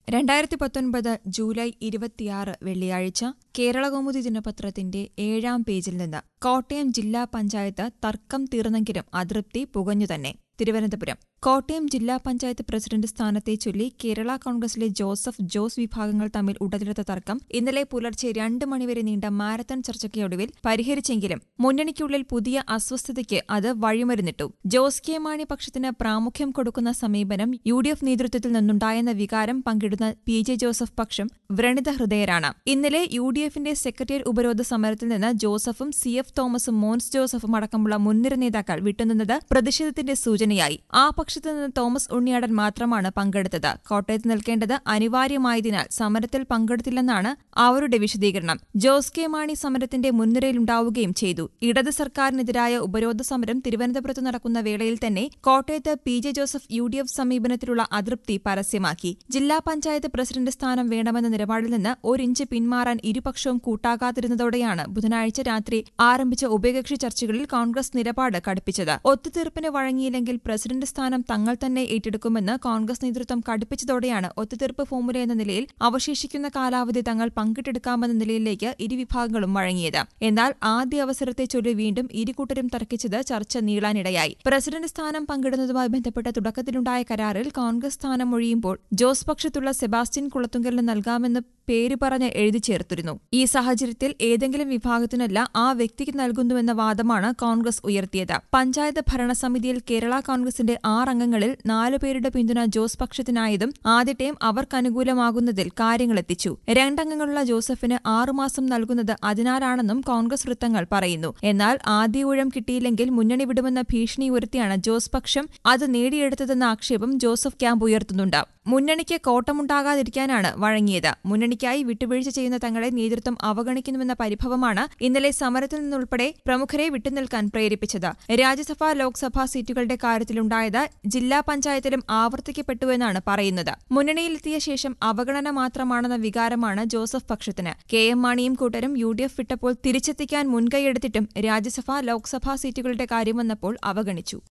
രണ്ടായിരത്തി പത്തൊൻപത് ജൂലൈ ഇരുപത്തിയാറ് വെള്ളിയാഴ്ച കേരളകൗമുദി ദിനപത്രത്തിന്റെ ഏഴാം പേജിൽ നിന്ന് കോട്ടയം ജില്ലാ പഞ്ചായത്ത് തർക്കം തീർന്നെങ്കിലും അതൃപ്തി പുകഞ്ഞുതന്നെ തിരുവനന്തപുരം കോട്ടയം ജില്ലാ പഞ്ചായത്ത് പ്രസിഡന്റ് സ്ഥാനത്തെ ചൊല്ലി കേരള കോൺഗ്രസിലെ ജോസഫ് ജോസ് വിഭാഗങ്ങൾ തമ്മിൽ ഉടലെടുത്ത തർക്കം ഇന്നലെ പുലർച്ചെ രണ്ട് മണിവരെ നീണ്ട മാരത്തൺ ചർച്ചയ്ക്കൊടുവിൽ പരിഹരിച്ചെങ്കിലും മുന്നണിക്കുള്ളിൽ പുതിയ അസ്വസ്ഥതയ്ക്ക് അത് വഴിമരുന്നിട്ടു ജോസ് കെ മാണി പക്ഷത്തിന് പ്രാമുഖ്യം കൊടുക്കുന്ന സമീപനം യു ഡി എഫ് നേതൃത്വത്തിൽ നിന്നുണ്ടായെന്ന വികാരം പങ്കിടുന്ന പി ജെ ജോസഫ് പക്ഷം വ്രണിത ഹൃദയരാണ് ഇന്നലെ യു ഡി എഫിന്റെ സെക്രട്ടേറിയറ്റ് ഉപരോധ സമരത്തിൽ നിന്ന് ജോസഫും സി എഫ് തോമസും മോൻസ് ജോസഫും അടക്കമുള്ള മുൻനിര നേതാക്കൾ വിട്ടുനിന്നത് പ്രതിഷേധത്തിന്റെ സൂചനയായി ആ പക്ഷത്തു നിന്ന് തോമസ് ഉണ്ണിയാടൻ മാത്രമാണ് പങ്കെടുത്തത് കോട്ടയത്ത് നിൽക്കേണ്ടത് അനിവാര്യമായതിനാൽ സമരത്തിൽ പങ്കെടുത്തില്ലെന്നാണ് അവരുടെ വിശദീകരണം ജോസ് കെ മാണി സമരത്തിന്റെ മുൻനിരയിലുണ്ടാവുകയും ചെയ്തു ഇടത് സർക്കാരിനെതിരായ ഉപരോധ സമരം തിരുവനന്തപുരത്ത് നടക്കുന്ന വേളയിൽ തന്നെ കോട്ടയത്ത് P J Joseph U D F സമീപനത്തിലുള്ള അതൃപ്തി പരസ്യമാക്കി ജില്ലാ പഞ്ചായത്ത് പ്രസിഡന്റ് സ്ഥാനം വേണമെന്ന നിലപാടിൽ നിന്ന് ഒരിഞ്ച് പിന്മാറാൻ ഇരുപക്ഷവും കൂട്ടാകാതിരുന്നതോടെയാണ് ബുധനാഴ്ച രാത്രി ആരംഭിച്ച ഉഭയകക്ഷി ചർച്ചകളിൽ കോൺഗ്രസ് നിലപാട് കടുപ്പിച്ചത് ഒത്തുതീർപ്പിന് വഴങ്ങിയില്ലെങ്കിൽ പ്രസിഡന്റ് സ്ഥാനം തങ്ങൾ തന്നെ ഏറ്റെടുക്കുമെന്ന് കോൺഗ്രസ് നേതൃത്വം കടുപ്പിച്ചതോടെയാണ് ഒത്തുതീർപ്പ് ഫോർമുല എന്ന നിലയിൽ അവശേഷിക്കുന്ന കാലാവധി തങ്ങൾ പങ്കിട്ടെടുക്കാമെന്ന നിലയിലേക്ക് ഇരുവിഭാഗങ്ങളും വഴങ്ങിയത് എന്നാൽ ആദ്യ അവസരത്തെ ചൊല്ലി വീണ്ടും ഇരുകൂട്ടരും തർക്കിച്ചത് ചർച്ച നീളാനിടയായി പ്രസിഡന്റ് സ്ഥാനം പങ്കിടുന്നതുമായി ബന്ധപ്പെട്ട തുടക്കത്തിലുണ്ടായ കരാറിൽ കോൺഗ്രസ് സ്ഥാനം ഒഴിയുമ്പോൾ ജോസ് പക്ഷത്തുള്ള സെബാസ്റ്റ്യൻ കുളത്തുങ്കലിന് നൽകാമെന്ന് പേര് പറഞ്ഞ് എഴുതി ചേർത്തിരുന്നു ഈ സാഹചര്യത്തിൽ ഏതെങ്കിലും വിഭാഗത്തിനല്ല ആ വ്യക്തിക്ക് നൽകുന്നുവെന്ന വാദമാണ് കോൺഗ്രസ് ഉയർത്തിയത് പഞ്ചായത്ത് ഭരണസമിതിയിൽ കേരള കോൺഗ്രസിന്റെ ആറംഗങ്ങളിൽ നാലുപേരുടെ പിന്തുണ ജോസ് പക്ഷത്തിനായതും ആദ്യ ടൈം അവർക്കനുകൂലമാകുന്നതിൽ കാര്യങ്ങളെത്തിച്ചു രണ്ടംഗങ്ങളുള്ള ജോസഫിന് ആറുമാസം നൽകുന്നത് അതിനാലാണെന്നും കോൺഗ്രസ് വൃത്തങ്ങൾ പറയുന്നു എന്നാൽ ആദ്യ ഊഴം കിട്ടിയില്ലെങ്കിൽ മുന്നണി വിടുമെന്ന ഭീഷണി ഉയർത്തിയാണ് ജോസ് പക്ഷം അത് നേടിയെടുത്തതെന്ന ആക്ഷേപം ജോസഫ് ക്യാമ്പ് ഉയർത്തുന്നുണ്ട് മുന്നണിക്ക് കോട്ടമുണ്ടാകാതിരിക്കാനാണ് വഴങ്ങിയത് മുന്നണിക്കായി വിട്ടുവീഴ്ച ചെയ്യുന്ന തങ്ങളെ നേതൃത്വം അവഗണിക്കുന്നുവെന്ന പരിഭവമാണ് ഇന്നലെ സമരത്തിൽ നിന്നുൾപ്പെടെ പ്രമുഖരെ വിട്ടുനിൽക്കാൻ പ്രേരിപ്പിച്ചത് രാജ്യസഭാ ലോക്സഭാ സീറ്റുകളുടെ കാര്യത്തിലുണ്ടായത് ജില്ലാ പഞ്ചായത്തിലും ആവർത്തിക്കപ്പെട്ടുവെന്നാണ് പറയുന്നത് മുന്നണിയിലെത്തിയ ശേഷം അവഗണന മാത്രമാണെന്ന വികാരമാണ് ജോസഫ് പക്ഷത്തിന് കെ എം മാണിയും കൂട്ടരും യു ഡി എഫ് വിട്ടപ്പോൾ തിരിച്ചെത്തിക്കാൻ മുൻകൈയെടുത്തിട്ടും രാജ്യസഭാ ലോക്സഭാ സീറ്റുകളുടെ കാര്യം വന്നപ്പോൾ അവഗണിച്ചു